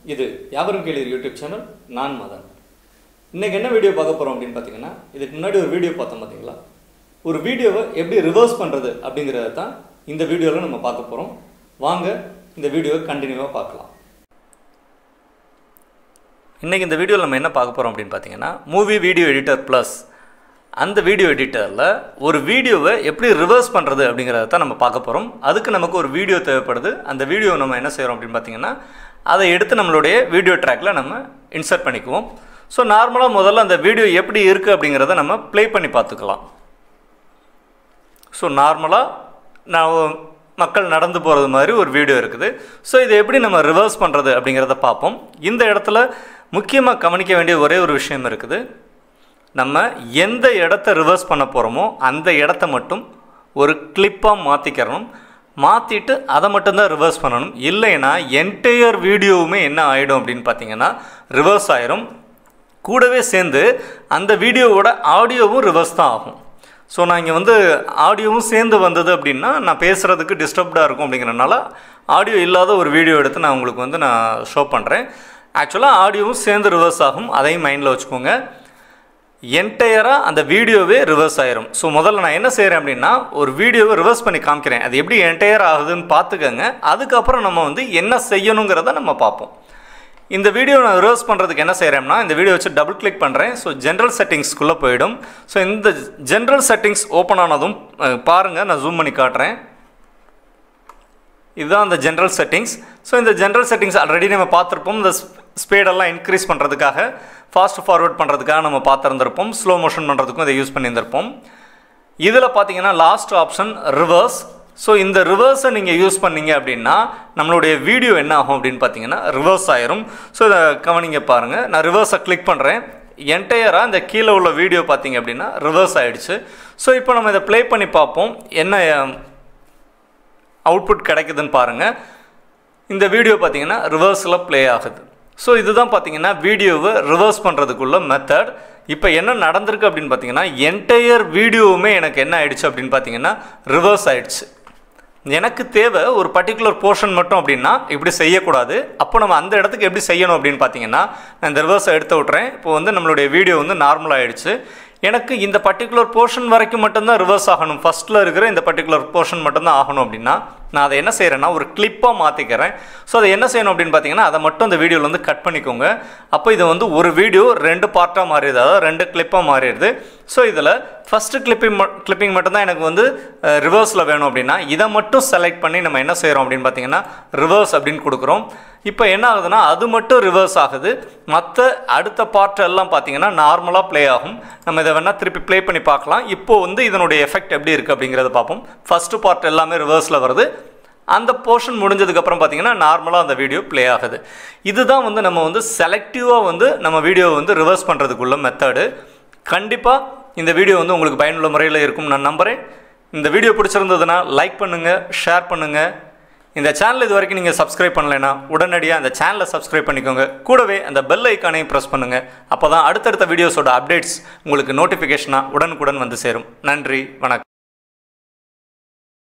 இது யாவரும் கேளீர் யூடியூப் சேனல் நான் மதன் இன்னைக்கு என்ன வீடியோ பார்க்க போகிறோம் அப்படின்னு பார்த்தீங்கன்னா இதுக்கு முன்னாடி ஒரு வீடியோ பார்த்தோம் பார்த்தீங்களா ஒரு வீடியோவை எப்படி ரிவர்ஸ் பண்ணுறது அப்படிங்கிறத தான் இந்த வீடியோவில் நம்ம பார்க்க போகிறோம் வாங்க இந்த வீடியோவை கண்டினியூவாக பார்க்கலாம் இன்றைக்கி இந்த வீடியோவில் நம்ம என்ன பார்க்க போகிறோம் அப்படின்னு பார்த்தீங்கன்னா மூவி வீடியோ எடிட்டர் ப்ளஸ் அந்த வீடியோ எடிட்டரில் ஒரு வீடியோவை எப்படி ரிவர்ஸ் பண்ணுறது அப்படிங்கிறத தான் நம்ம பார்க்க போகிறோம் அதுக்கு நமக்கு ஒரு வீடியோ தேவைப்படுது அந்த வீடியோ நம்ம என்ன செய்கிறோம் அப்படின்னு பார்த்தீங்கன்னா அதை எடுத்து நம்மளுடைய வீடியோ ட்ராக்கில் நம்ம இன்சர்ட் பண்ணிக்குவோம் ஸோ நார்மலாக முதல்ல அந்த வீடியோ எப்படி இருக்குது அப்படிங்கிறத நம்ம ப்ளே பண்ணி பார்த்துக்கலாம் ஸோ நார்மலாக நான் மக்கள் நடந்து போகிறது மாதிரி ஒரு வீடியோ இருக்குது ஸோ இதை எப்படி நம்ம ரிவர்ஸ் பண்ணுறது அப்படிங்கிறத பார்ப்போம் இந்த இடத்துல முக்கியமாக கவனிக்க வேண்டிய ஒரே ஒரு விஷயம் இருக்குது நம்ம எந்த இடத்த ரிவர்ஸ் பண்ண போகிறோமோ அந்த இடத்த மட்டும் ஒரு கிளிப்பாக மாற்றிக்கிறணும் மாற்றிட்டு அதை மட்டும்தான் ரிவர்ஸ் பண்ணணும் இல்லைன்னா என்டையர் வீடியோவுமே என்ன ஆகிடும் அப்படின்னு பார்த்தீங்கன்னா ரிவர்ஸ் ஆயிரும் கூடவே சேர்ந்து அந்த வீடியோவோட ஆடியோவும் ரிவர்ஸ் தான் ஆகும் ஸோ நான் இங்கே வந்து ஆடியோவும் சேர்ந்து வந்தது அப்படின்னா நான் பேசுகிறதுக்கு டிஸ்டர்ப்டாக இருக்கும் அப்படிங்கிறனால ஆடியோ இல்லாத ஒரு வீடியோ எடுத்து நான் உங்களுக்கு வந்து நான் ஷோ பண்ணுறேன் ஆக்சுவலாக ஆடியோவும் சேர்ந்து ரிவர்ஸ் ஆகும் அதையும் மைண்டில் வச்சுக்கோங்க என்டையராக அந்த வீடியோவே ரிவர்ஸ் ஆயிரும் ஸோ முதல்ல நான் என்ன செய்கிறேன் அப்படின்னா ஒரு வீடியோவை ரிவர்ஸ் பண்ணி காமிக்கிறேன் அது எப்படி என்டையர் ஆகுதுன்னு பார்த்துக்கோங்க அதுக்கப்புறம் நம்ம வந்து என்ன செய்யணுங்கிறத நம்ம பார்ப்போம் இந்த வீடியோ நான் ரிவர்ஸ் பண்ணுறதுக்கு என்ன செய்கிறேன்னா இந்த வீடியோ வச்சு டபுள் கிளிக் பண்ணுறேன் ஸோ ஜென்ரல் செட்டிங்ஸ்க்குள்ளே போயிடும் ஸோ இந்த ஜென்ரல் செட்டிங்ஸ் ஓப்பன் ஆனதும் பாருங்கள் நான் ஜூம் பண்ணி காட்டுறேன் இதுதான் அந்த ஜென்ரல் செட்டிங்ஸ் ஸோ இந்த ஜென்ரல் செட்டிங்ஸ் ஆல்ரெடி நம்ம பார்த்துருப்போம் இந்த ஸ்பீடெல்லாம் இன்க்ரீஸ் பண்ணுறதுக்காக ஃபாஸ்ட் ஃபார்வர்ட் பண்ணுறதுக்காக நம்ம பார்த்துருந்துருப்போம் ஸ்லோ மோஷன் பண்ணுறதுக்கும் இதை யூஸ் பண்ணியிருந்திருப்போம் இதில் பார்த்தீங்கன்னா லாஸ்ட் ஆப்ஷன் ரிவர்ஸ் ஸோ இந்த ரிவர்ஸை நீங்கள் யூஸ் பண்ணீங்க அப்படின்னா நம்மளுடைய வீடியோ என்ன ஆகும் அப்படின்னு பார்த்தீங்கன்னா ரிவர்ஸ் ஆயிரும் ஸோ இதை கவனிங்க பாருங்கள் நான் ரிவர்ஸை கிளிக் பண்ணுறேன் என்டையராக இந்த கீழே உள்ள வீடியோ பார்த்தீங்க அப்படின்னா ரிவர்ஸ் ஆகிடுச்சு ஸோ இப்போ நம்ம இதை ப்ளே பண்ணி பார்ப்போம் என்ன அவுட்புட் கிடைக்குதுன்னு பாருங்கள் இந்த வீடியோ பார்த்தீங்கன்னா ரிவர்ஸில் ப்ளே ஆகுது ஸோ இதுதான் பார்த்தீங்கன்னா வீடியோவை ரிவர்ஸ் பண்ணுறதுக்குள்ள மெத்தட் இப்போ என்ன நடந்திருக்கு அப்படின்னு பார்த்தீங்கன்னா என்டையர் வீடியோவுமே எனக்கு என்ன ஆயிடுச்சு அப்படின்னு பார்த்தீங்கன்னா ரிவர்ஸ் ஆயிடுச்சு எனக்கு தேவை ஒரு பர்டிகுலர் போர்ஷன் மட்டும் அப்படின்னா இப்படி செய்யக்கூடாது அப்போ நம்ம அந்த இடத்துக்கு எப்படி செய்யணும் அப்படின்னு பார்த்தீங்கன்னா நான் இந்த ரிவர்ஸை எடுத்து விட்றேன் இப்போ வந்து நம்மளுடைய வீடியோ வந்து நார்மல் ஆகிடுச்சு எனக்கு இந்த பர்டிகுலர் போர்ஷன் வரைக்கும் மட்டும்தான் ரிவர்ஸ் ஆகணும் ஃபஸ்ட்டில் இருக்கிற இந்த பர்டிகுலர் போர்ஷன் மட்டும்தான் ஆகணும் அப்படின்னா நான் அதை என்ன செய்கிறேன்னா ஒரு கிளிப்பாக மாற்றிக்கிறேன் ஸோ அதை என்ன செய்யணும் அப்படின்னு பார்த்தீங்கன்னா அதை மட்டும் அந்த வீடியோவில் வந்து கட் பண்ணிக்கோங்க அப்போ இது வந்து ஒரு வீடியோ ரெண்டு பார்ட்டாக மாறிடுது அதாவது ரெண்டு கிளிப்பாக மாறிடுது ஸோ இதில் ஃபஸ்ட்டு கிளிப்பிங் கிளிப்பிங் மட்டும்தான் எனக்கு வந்து ரிவர்ஸில் வேணும் அப்படின்னா இதை மட்டும் செலக்ட் பண்ணி நம்ம என்ன செய்கிறோம் அப்படின்னு பார்த்தீங்கன்னா ரிவர்ஸ் அப்படின்னு கொடுக்குறோம் இப்போ என்ன ஆகுதுன்னா அது மட்டும் ரிவர்ஸ் ஆகுது மற்ற அடுத்த பார்ட் எல்லாம் பார்த்தீங்கன்னா நார்மலாக ப்ளே ஆகும் நம்ம இதை வேணால் திருப்பி ப்ளே பண்ணி பார்க்கலாம் இப்போ வந்து இதனுடைய எஃபெக்ட் எப்படி இருக்குது அப்படிங்கிறத பார்ப்போம் ஃபஸ்ட்டு பார்ட் எல்லாமே ரிவர்ஸில் வருது அந்த போர்ஷன் முடிஞ்சதுக்கப்புறம் பார்த்தீங்கன்னா நார்மலாக அந்த வீடியோ ப்ளே ஆகுது இதுதான் வந்து நம்ம வந்து செலக்டிவாக வந்து நம்ம வீடியோவை வந்து ரிவர்ஸ் பண்ணுறதுக்குள்ள மெத்தடு கண்டிப்பாக இந்த வீடியோ வந்து உங்களுக்கு பயனுள்ள முறையில் இருக்கும் நான் நம்புகிறேன் இந்த வீடியோ பிடிச்சிருந்ததுன்னா லைக் பண்ணுங்கள் ஷேர் பண்ணுங்கள் இந்த சேனல் இது வரைக்கும் நீங்கள் சப்ஸ்கிரைப் பண்ணலைன்னா உடனடியாக அந்த சேனலை சப்ஸ்கிரைப் பண்ணிக்கோங்க கூடவே அந்த பெல் ஐக்கானையும் ப்ரெஸ் பண்ணுங்கள் அப்போ தான் அடுத்தடுத்த வீடியோஸோட அப்டேட்ஸ் உங்களுக்கு நோட்டிஃபிகேஷனாக உடனுக்குடன் வந்து சேரும் நன்றி வணக்கம்